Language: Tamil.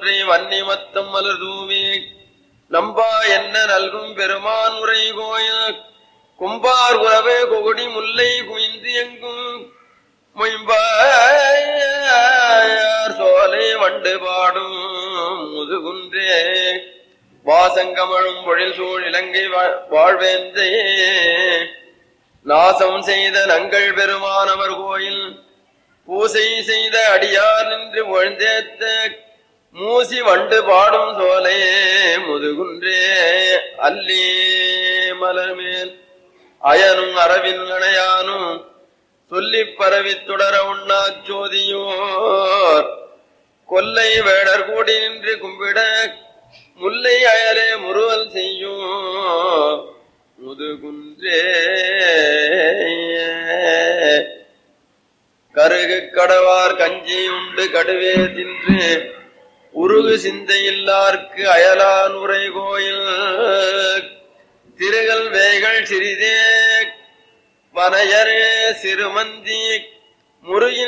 கொன்றை வன்னி மத்தம் மலர் தூவி நம்பா என்ன நல்கும் பெருமான் உரை கோயில் கும்பார் உறவே கொகுடி முல்லை குவிந்து எங்கும் மொயம்பாயார் சோலை வண்டு பாடும் முதுகுன்றே வாசங்கமழும் பொழில் சூழ் இலங்கை வா- வாழ்வேந்தே நாசம் செய்த நங்கள் பெருமானவர் கோயில் பூசை செய்த அடியார் நின்று ஒழ்ந்தேத்த மூசி வண்டு பாடும் சோலையே முதுகுன்றே அல்லே மலர்மேல் அயனும் அரவின் அணையானும் சொல்லிப் பரவித் தொடர உண்ணாச் சோதியோர் கொல்லை வேடர் கூடி நின்று கும்பிட முல்லை அயலே முறுவல் செய்யும் முதுகுன்றே கருகு கடவார் கஞ்சி உண்டு கடுவே தின்று உருகு சிந்தையில்லார்க்கு அயலான் உரை கோயில் திருகல் வேகள் சிறிதே வனையரே சிறுமந்தி முருகின்